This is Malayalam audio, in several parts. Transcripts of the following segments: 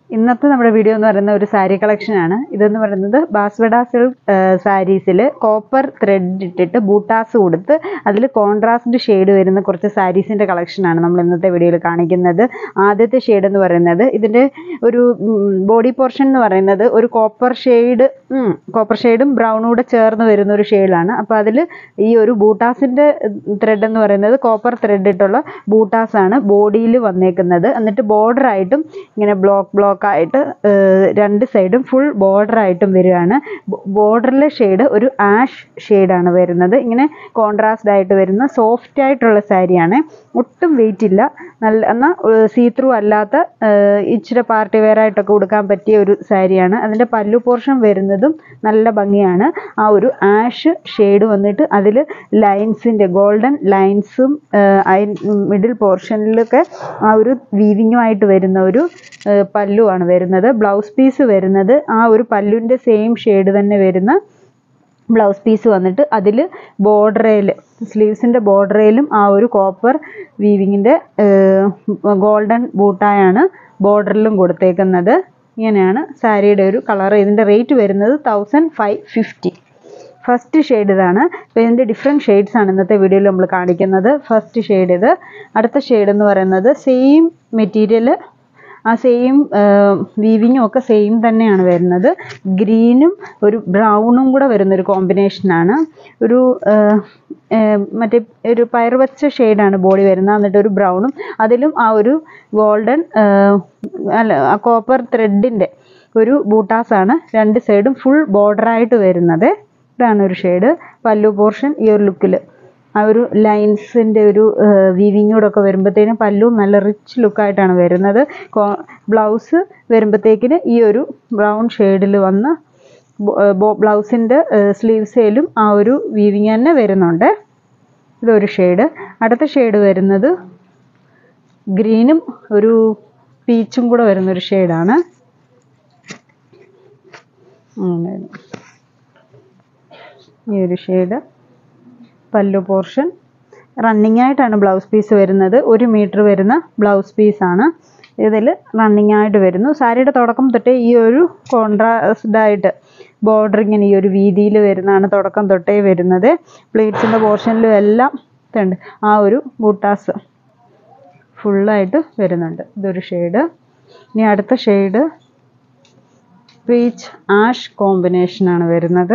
ഇന്നത്തെ നമ്മുടെ വീഡിയോ എന്ന് പറയുന്ന ഒരു സാരി കളക്ഷൻ ആണ് ഇതെന്ന് പറയുന്നത് ബാസ്വഡ സിൽക്ക് സാരീസിൽ കോപ്പർ ത്രെഡ് ഇട്ടിട്ട് ബൂട്ടാസ് കൊടുത്ത് അതിൽ കോൺട്രാസ്റ്റ് ഷെയ്ഡ് വരുന്ന കുറച്ച് സാരീസിൻ്റെ കളക്ഷനാണ് നമ്മൾ ഇന്നത്തെ വീഡിയോയിൽ കാണിക്കുന്നത് ആദ്യത്തെ ഷെയ്ഡ് എന്ന് പറയുന്നത് ഇതിൻ്റെ ഒരു ബോഡി പോർഷൻ എന്ന് പറയുന്നത് ഒരു കോപ്പർ ഷെയ്ഡ് കോപ്പർ ഷെയ്ഡും ബ്രൗണും കൂടെ ചേർന്ന് വരുന്ന ഒരു ഷെയ്ഡാണ് അപ്പോൾ അതിൽ ഈ ഒരു ബൂട്ടാസിൻ്റെ ത്രെഡ് എന്ന് പറയുന്നത് കോപ്പർ ത്രെഡ് ഇട്ടുള്ള ബൂട്ടാസ് ആണ് ബോഡിയിൽ വന്നേക്കുന്നത് എന്നിട്ട് border ആയിട്ടും ഇങ്ങനെ ബ്ലോക്ക് ബ്ലോക്ക് ആയിട്ട് രണ്ട് സൈഡും ഫുൾ ബോർഡർ ആയിട്ടും വരികയാണ് ബോർഡറിലെ ഷെയ്ഡ് ഒരു ആഷ് ഷെയ്ഡാണ് വരുന്നത് ഇങ്ങനെ കോൺട്രാസ്റ്റ് ആയിട്ട് വരുന്ന സോഫ്റ്റ് ആയിട്ടുള്ള സാരിയാണ് ഒട്ടും വെയിറ്റ് ഇല്ല നല്ല എന്നാൽ സീ ത്രൂ അല്ലാത്ത ഏഹ് ഇച്ചിരി പാർട്ടി വെയർ ആയിട്ടൊക്കെ ഉടുക്കാൻ പറ്റിയ ഒരു സാരിയാണ് അതിൻ്റെ പല്ലു പോർഷൻ വരുന്നതും നല്ല ഭംഗിയാണ് ആ ഒരു ആഷ് ഷെയ്ഡ് വന്നിട്ട് അതിൽ ലൈൻസിൻ്റെ ഗോൾഡൻ ലൈൻസും മിഡിൽ പോർഷനിലൊക്കെ ആ ഒരു വീവിങ്ങുമായിട്ട് വരുന്ന ഒരു ഏഹ് പല്ലുവാണ് വരുന്നത് ബ്ലൗസ് പീസ് വരുന്നത് ആ ഒരു പല്ലുവിൻ്റെ സെയിം ഷെയ്ഡ് തന്നെ വരുന്ന ബ്ലൗസ് പീസ് വന്നിട്ട് അതിൽ ബോർഡറേൽ സ്ലീവ്സിൻ്റെ ബോർഡറേലും ആ ഒരു കോപ്പർ വീവിങ്ങിൻ്റെ ഗോൾഡൻ ബൂട്ടായാണ് ബോർഡറിലും കൊടുത്തേക്കുന്നത് ഇങ്ങനെയാണ് സാരിയുടെ ഒരു കളർ ഇതിൻ്റെ റേറ്റ് വരുന്നത് thousand five fifty first shade ഇതാണ് അപ്പോൾ ഇതിൻ്റെ ഡിഫറെൻറ്റ് ഷെയ്ഡ്സ് ആണ് ഇന്നത്തെ വീഡിയോയിൽ നമ്മൾ കാണിക്കുന്നത് ഫസ്റ്റ് ഷെയ്ഡ് ഇത് അടുത്ത ഷെയ്ഡ് എന്ന് പറയുന്നത് സെയിം മെറ്റീരിയൽ ആ സെയിം വീവിങ്ങും ഒക്കെ സെയിം തന്നെയാണ് വരുന്നത് ഗ്രീനും ഒരു ബ്രൗണും കൂടെ വരുന്ന ഒരു കോമ്പിനേഷനാണ് ഒരു മറ്റേ ഒരു പയർവച്ച ഷെയ്ഡാണ് ബോഡി വരുന്നത് എന്നിട്ട് ഒരു ബ്രൗണും അതിലും ആ ഒരു ഗോൾഡൻ അല്ല ആ കോപ്പർ ത്രെഡിൻ്റെ ഒരു ബൂട്ടാസാണ് രണ്ട് സൈഡും ഫുൾ ബോർഡറായിട്ട് വരുന്നത് ഇതാണ് ഒരു ഷെയ്ഡ് പല്ലു പോർഷൻ ഈ ഒരു ലുക്കിൽ ആ ഒരു ലൈൻസിൻ്റെ ഒരു വീവിങ്ങോടൊക്കെ വരുമ്പോഴത്തേനും പല്ലും നല്ല റിച്ച് ലുക്കായിട്ടാണ് വരുന്നത് ബ്ലൗസ് വരുമ്പോഴത്തേക്കിന് ഈ ഒരു ബ്രൗൺ ഷെയ്ഡിൽ വന്ന് ബ്ലൗസിൻ്റെ സ്ലീവ്സേലും ആ ഒരു വീവിങ് തന്നെ വരുന്നുണ്ട് ഇതൊരു ഷെയ്ഡ് അടുത്ത ഷെയ്ഡ് വരുന്നത് ഗ്രീനും ഒരു പീച്ചും കൂടെ വരുന്നൊരു ഷെയ്ഡാണ് ഈ ഒരു ഷെയ്ഡ് പല്ലു പോർഷൻ റണ്ണിങ് ആയിട്ടാണ് ബ്ലൗസ് പീസ് വരുന്നത് ഒരു മീറ്റർ വരുന്ന ബ്ലൗസ് പീസാണ് ഇതിൽ റണ്ണിങ് ആയിട്ട് വരുന്നു സാരിയുടെ തുടക്കം തൊട്ടേ ഈ ഒരു കോൺട്രാസ്ഡ് ആയിട്ട് ബോർഡർ ഇങ്ങനെ ഈ ഒരു വീതിയിൽ വരുന്നതാണ് തുടക്കം തൊട്ടേ വരുന്നത് പ്ലേറ്റ്സിൻ്റെ പോർഷനിലും എല്ലാം ഇതുണ്ട് ആ ഒരു ബൂട്ടാസ് ഫുള്ളായിട്ട് വരുന്നുണ്ട് ഇതൊരു ഷെയ്ഡ് ഇനി അടുത്ത ഷെയ്ഡ് പീച്ച് ആഷ് കോമ്പിനേഷനാണ് വരുന്നത്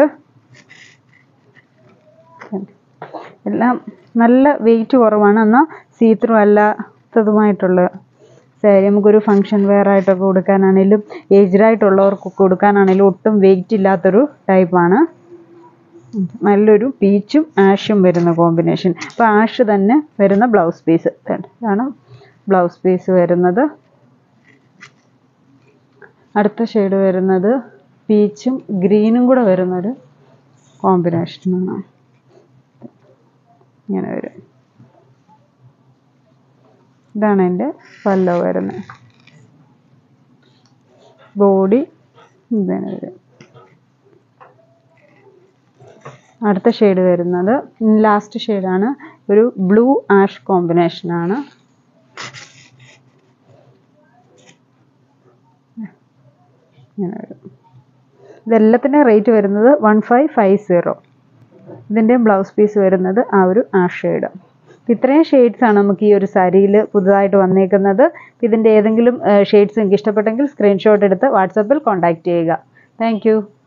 എല്ലാം നല്ല വെയിറ്റ് കുറവാണ് എന്നാൽ സീത്രു അല്ലാത്തതുമായിട്ടുള്ള സാരി നമുക്കൊരു ഫങ്ഷൻ വെയർ ആയിട്ടൊക്കെ കൊടുക്കാനാണെങ്കിലും ഏജ്ഡ് ആയിട്ടുള്ളവർക്ക് കൊടുക്കാനാണെങ്കിലും ഒട്ടും വെയിറ്റ് ഇല്ലാത്തൊരു ടൈപ്പാണ് നല്ലൊരു പീച്ചും ആഷും വരുന്ന കോമ്പിനേഷൻ അപ്പോൾ ആഷ് തന്നെ വരുന്ന ബ്ലൗസ് പീസ് ഇതാണ് ബ്ലൗസ് പീസ് വരുന്നത് അടുത്ത ഷെയ്ഡ് വരുന്നത് പീച്ചും ഗ്രീനും കൂടെ വരുന്നൊരു കോമ്പിനേഷനാണ് ഇങ്ങനെ വരും ഇതാണ് എൻ്റെ പല്ലവ് വരുന്നത് ബോഡി ഇതാണ് വരും അടുത്ത ഷെയ്ഡ് വരുന്നത് ലാസ്റ്റ് ഷെയ്ഡാണ് ഒരു ബ്ലൂ ആഷ് കോമ്പിനേഷനാണ് ഇങ്ങനെ വരും ഇതെല്ലാത്തിൻ്റെ റേറ്റ് വരുന്നത് വൺ ഫൈവ് ഫൈവ് സീറോ ഇതിൻ്റെ ബ്ലൗസ് പീസ് വരുന്നത് ആ ഒരു ആ ഷെയ്ഡ് ഇത്രയും ഷെയ്ഡ്സ് ആണ് നമുക്ക് ഈ ഒരു സാരിയിൽ പുതുതായിട്ട് വന്നേക്കുന്നത് ഇതിൻ്റെ ഏതെങ്കിലും ഷെയ്ഡ്സ് നിങ്ങൾക്ക് ഇഷ്ടപ്പെട്ടെങ്കിൽ സ്ക്രീൻഷോട്ട് എടുത്ത് വാട്സപ്പിൽ കോൺടാക്റ്റ് ചെയ്യുക താങ്ക്